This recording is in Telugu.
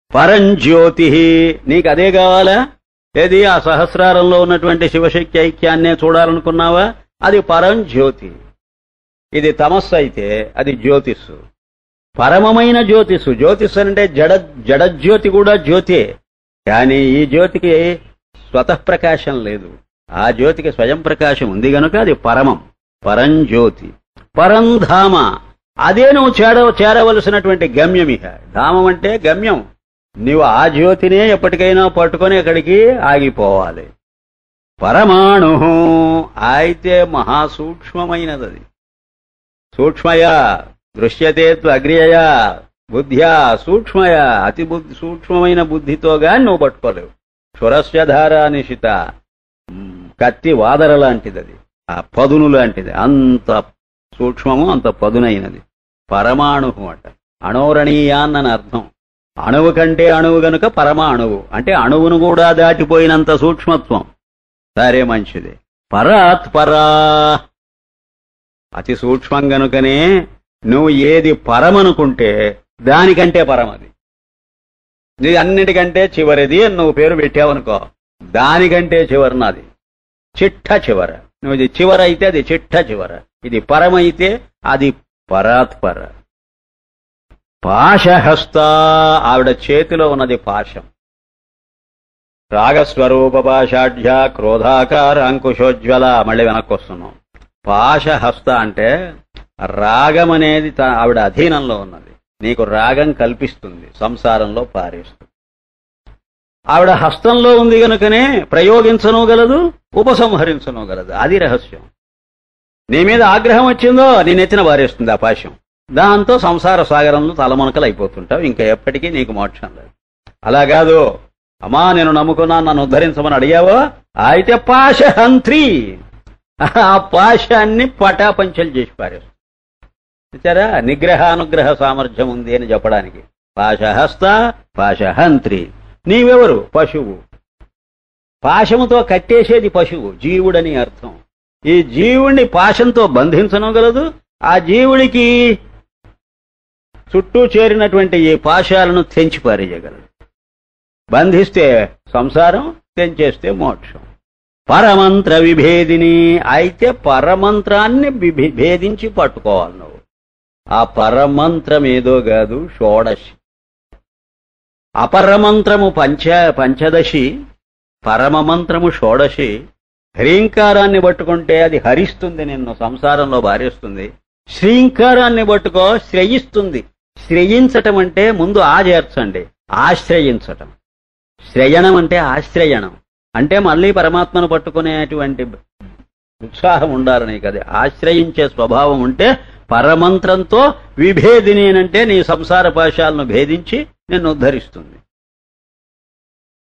పరంజ్యోతి నీకు అదే కావాలా ఏది ఆ సహస్రారంలో ఉన్నటువంటి శివశక్తి ఐక్యాన్నే చూడాలనుకున్నావా అది పరంజ్యోతి ఇది తమస్సు అయితే అది జ్యోతిస్సు పరమమైన జ్యోతిస్సు జ్యోతిస్సు అంటే జడ జడజ్యోతి కూడా జ్యోతే కానీ ఈ జ్యోతికి స్వతఃప్రకాశం లేదు ఆ జ్యోతికి స్వయం ప్రకాశం ఉంది గనుక అది పరమం పరంజ్యోతి పరంధామ అదే నువ్వు చేర చేరవలసినటువంటి గమ్యం ఇక ధామం అంటే గమ్యం నీవు ఆ జ్యోతినే ఎప్పటికైనా పట్టుకొని అక్కడికి ఆగిపోవాలి పరమాణు అయితే మహాసూక్ష్మమైనది అది సూక్ష్మయ దృశ్యతే అగ్రియయ బుద్ధ్యా సూక్ష్మయ అతి బుద్ధి సూక్ష్మమైన బుద్ధితో గాని నువ్వు పట్టుకోలేవు క్షురస్య ధార నిశిత మ్, కత్తి వాదర లాంటిది అది ఆ పదును లాంటిది అంత సూక్ష్మము అంత పదునైనది పరమాణు అట అణోరణీయాన్ అని అర్థం అణువు కంటే అణువు గనుక పరమాణువు అంటే అణువును కూడా దాటిపోయినంత సూక్ష్మత్వం సరే మంచిది పరాత్ పరా అతి సూక్ష్మం గనుకనే నువ్వు ఏది పరమనుకుంటే దానికంటే పరమది ఇది అన్నిటికంటే చివరిది అని నువ్వు పేరు పెట్టావనుకో దానికంటే చివరినది చిట్ట చివర నువ్వు ఇది చివర అయితే అది చిట్ట చివర ఇది పరమైతే అది పరాత్పర పాశహస్త ఆవిడ చేతిలో ఉన్నది పాశం రాగస్వరూప పాషాఢ్య క్రోధాకార అంకుశోజ్వల మళ్ళీ వెనక్కి వస్తున్నాం పాశహస్త అంటే రాగం అనేది తా- ఆవిడ అధీనంలో ఉన్నది నీకు రాగం కల్పిస్తుంది సంసారంలో పారేస్తుంది ఆవిడ హస్తంలో ఉంది గనుకనే ప్రయోగించను గలదు ఉపసంహరించను గలదు అది రహస్యం నీ మీద ఆగ్రహం వచ్చిందో నీ నెత్తిన పారేస్తుంది ఆ పాశం దాంతో సంసార సాగరంలో తలమునకలు అయిపోతుంటావు ఇంకా ఎప్పటికీ నీకు మోక్షం లేదు అలా కాదు అమ్మా నేను నమ్ముకున్నాను నన్ను ఉద్ధరించమని అడిగావో అయితే పాశహంత్రి ఆ పాశాన్ని పటాపంచలు చేసి పారేస్తుంది చూచారా నిగ్రహానుగ్రహ సామర్థ్యం ఉంది అని చెప్పడానికి పాశహస్త పాశహంత్రి నీవెవరు పశువు పాశముతో కట్టేసేది పశువు జీవుడని అర్థం ఈ జీవుణ్ణి పాశంతో బంధించనగలదు ఆ జీవుడికి చుట్టూ చేరినటువంటి ఈ పాశాలను తెంచి పారేయగలదు బంధిస్తే సంసారం తెంచేస్తే మోక్షం పరమంత్ర విభేదిని అయితే పరమంత్రాన్ని విభి- భేదించి పట్టుకోవాలి నువ్వు ఆ పరమంత్రం ఏదో కాదు షోడశి అపరమంత్రము పంచ పంచదశి పరమమంత్రము షోడశి హ్రీంకారాన్ని పట్టుకుంటే అది హరిస్తుంది నిన్ను సంసారంలో భారిస్తుంది శ్రీంకారాన్ని పట్టుకో శ్రయిస్తుంది శ్రయించటం అంటే ముందు ఆ చేర్చండి ఆశ్రయించటం శ్రయణం అంటే ఆశ్రయణం అంటే మళ్ళీ పరమాత్మను పట్టుకునేటువంటి ఉత్సాహం ఉండాలి నీకు అది ఆశ్రయించే స్వభావం ఉంటే పరమంత్రంతో విభేదిని అంటే నీ సంసార పాశాలను భేదించి నిన్ను ఉద్ధరిస్తుంది